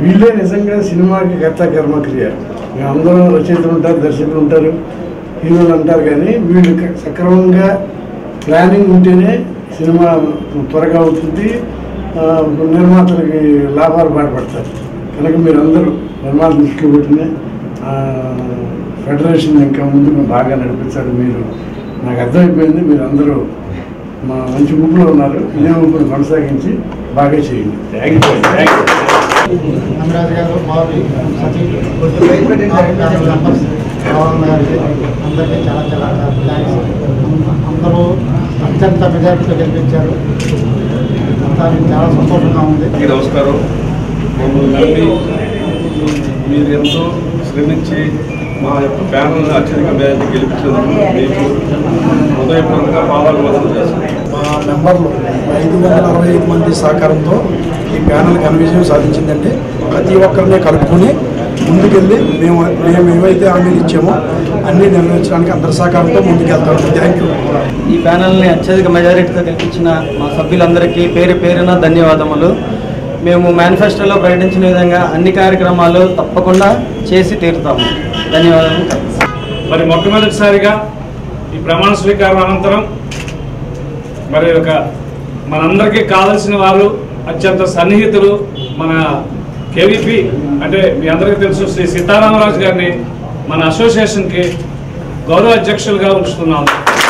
వీళ్ళే నిజంగా సినిమాకి కర్త కర్మక్రియ మేము అందరం రచయితలు ఉంటారు దర్శకులు ఉంటారు హీరోలు అంటారు కానీ వీళ్ళు క- సక్రమంగా ప్లానింగ్ ఉంటేనే సినిమా త్వరగా అవుతుంది ఆ, నిర్మాతలకి లాభాలు బాటపడతారు కనుక మీరందరూ నిర్మాత దృష్టిలో పెట్టిన ఆ, ఫెడరేషన్ ఇంకా ముందుకు బాగా నడిపించారు మీరు నాకు అర్థమైపోయింది మీరు అందరూ మా మంచి ఊపులో ఉన్నారు ఇదే ఊపును కొనసాగించి బాగా చేయండి thank you thank you Amaraj గారు బాబీ సతీష్ మెంబర్స్ రావణ గారికి అందరికీ చాలా చాలా థ్యాంక్స్ అందరూ అత్యంత మెజార్టీతో గెలిపించారు దానికి చాలా సంతోషంగా ఉంది అందరికీ నమస్కారం మమ్మల్ని నమ్మి మీరు ఎంతో శ్రమించి మా యొక్క ప్యానల్ అత్యధిక మేరకు గెలిపించినందుకు మీకు హృదయపూర్వకంగా పాదాభివందనం చేస్తున్నాను మా మెంబర్లు ఐదు వందల అరవై ఐదు మంది సహకారంతో ఈ ప్యానల్ ఘన విజయం సాధించిందంటే ప్రతి ఒక్కరిని కలుపుకొని ముందుకెళ్ళి మేము మేము ఏవైతే హామీలు ఇచ్చామో అన్నీ నెరవేర్చడానికి అందరి సహకారంతో ముందుకెళ్తాం థ్యాంక్ యూ ఈ ప్యానల్ని అత్యధిక మెజారిటీతో గెలిపించిన మా సభ్యులందరికీ పేరు పేరున ధన్యవాదములు మేము మేనిఫెస్టోలో ప్రకటించిన విధంగా అన్ని కార్యక్రమాలు తప్పకుండా చేసి తీరుతాము ధన్యవాదాలు మరి మొట్టమొదటిసారిగా ఈ ప్రమాణ స్వీకారం అనంతరం మరి ఒక మనందరికీ కావలసిన వారు అత్యంత సన్నిహితులు మన కేవీపీ అంటే మీ అందరికీ తెలుసు శ్రీ సీతారామరాజు గారిని మన అసోసియేషన్కి గౌరవ అధ్యక్షులుగా ఉంచుతున్నాం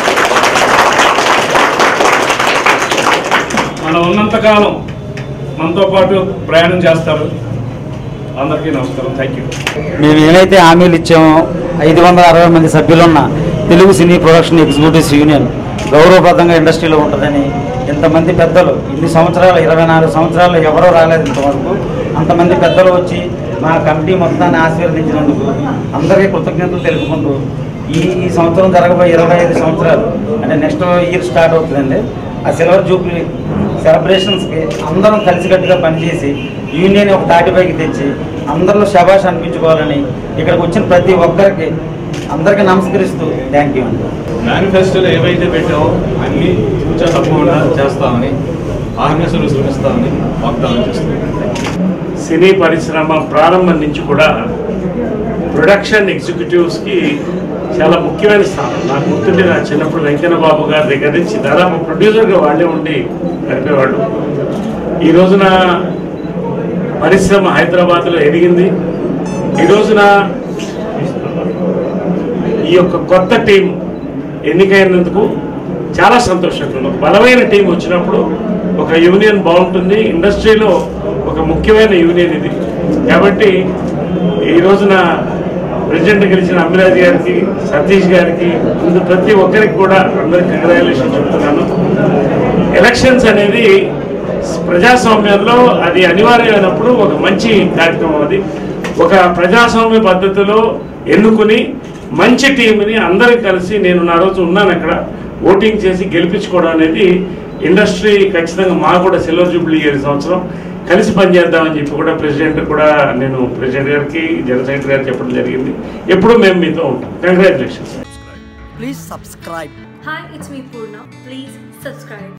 మనం ఉన్నంతకాలం మనతో పాటు ప్రయాణం చేస్తారు అందరికీ నమస్కారం థ్యాంక్ యూ మేము ఏవైతే హామీలు ఇచ్చామో ఐదు వందల అరవై మంది సభ్యులున్న Telugu cine production executives union గౌరవప్రదంగా ఇండస్ట్రీలో ఉంటుందని ఇంతమంది పెద్దలు ఇన్ని సంవత్సరాలు ఇరవై నాలుగు సంవత్సరాలు ఎవరూ రాలేదు ఇంతవరకు అంతమంది పెద్దలు వచ్చి మా కమిటీ మొత్తాన్ని ఆశీర్వదించినందుకు అందరికీ కృతజ్ఞతలు తెలుపుకుంటూ ఈ ఈ సంవత్సరం జరగబోయే ఇరవై ఐదు సంవత్సరాలు అంటే నెక్స్ట్ ఇయర్ స్టార్ట్ అవుతుందండి ఆ సిల్వర్ జూబ్లీ సెలబ్రేషన్స్కి అందరం కలిసికట్టుగా పనిచేసి యూనియన్ ఒక తాటిపైకి తెచ్చి అందరిలో శబాష్ అనిపించుకోవాలని ఇక్కడికి వచ్చిన ప్రతి ఒక్కరికి అందరికీ నమస్కరిస్తూ థ్యాంక్ యూ అండి మేనిఫెస్టోలో ఏవైతే పెట్టామో అన్ని సూచన తప్పకుండా చేస్తామని ఆర్గనైజర్లు శ్రమిస్తామని వాగ్దానం చేస్తున్నాం సినీ పరిశ్రమ ప్రారంభం నుంచి కూడా ప్రొడక్షన్ ఎగ్జిక్యూటివ్స్కి చాలా ముఖ్యమైన స్థానం నాకు గుర్తుండే నా చిన్నప్పుడు వెంకన్న బాబు గారి దగ్గర నుంచి దాదాపు ప్రొడ్యూసర్గా వాళ్ళే ఉండి గడిపేవాళ్ళు ఈ రోజున పరిశ్రమ హైదరాబాద్లో ఎదిగింది ఈ రోజున ఈ యొక్క కొత్త టీం ఎన్నికైనందుకు చాలా సంతోషంగా ఉంది. ఒక బలమైన టీం వచ్చినప్పుడు ఒక యూనియన్ బాగుంటుంది ఇండస్ట్రీలో ఒక ముఖ్యమైన యూనియన్ ఇది కాబట్టి ఈ రోజున ప్రెసిడెంట్ గెలిచిన అమిరాజ్ గారికి సతీష్ గారికి ముందు ప్రతి ఒక్కరికి కూడా అందరికి కంగ్రాచులేషన్ చెప్తున్నాను ఎలక్షన్స్ అనేది ప్రజాస్వామ్యంలో అది అనివార్యమైనప్పుడు ఒక మంచి కార్యక్రమం అది ఒక ప్రజాస్వామ్య పద్ధతిలో ఎన్నుకుని మంచి టీంని అందరం కలిసి నేను నా రోజు ఉన్నాను అక్కడ ఓటింగ్ చేసి గెలిపించుకోవడం అనేది ఇండస్ట్రీ ఖచ్చితంగా మాకు కూడా సిల్వర్ జూబ్లీ ఇయర్ ఈ సంవత్సరం కలిసి పనిచేద్దామని చెప్పి కూడా ప్రెసిడెంట్ కూడా నేను ప్రెసిడెంట్ గారికి జనరల్ సెక్రటరీ గారికి చెప్పడం జరిగింది ఎప్పుడూ మేము మీతో ఉంటాం congratulations Please subscribe. Hi, it's me Purna. Please subscribe.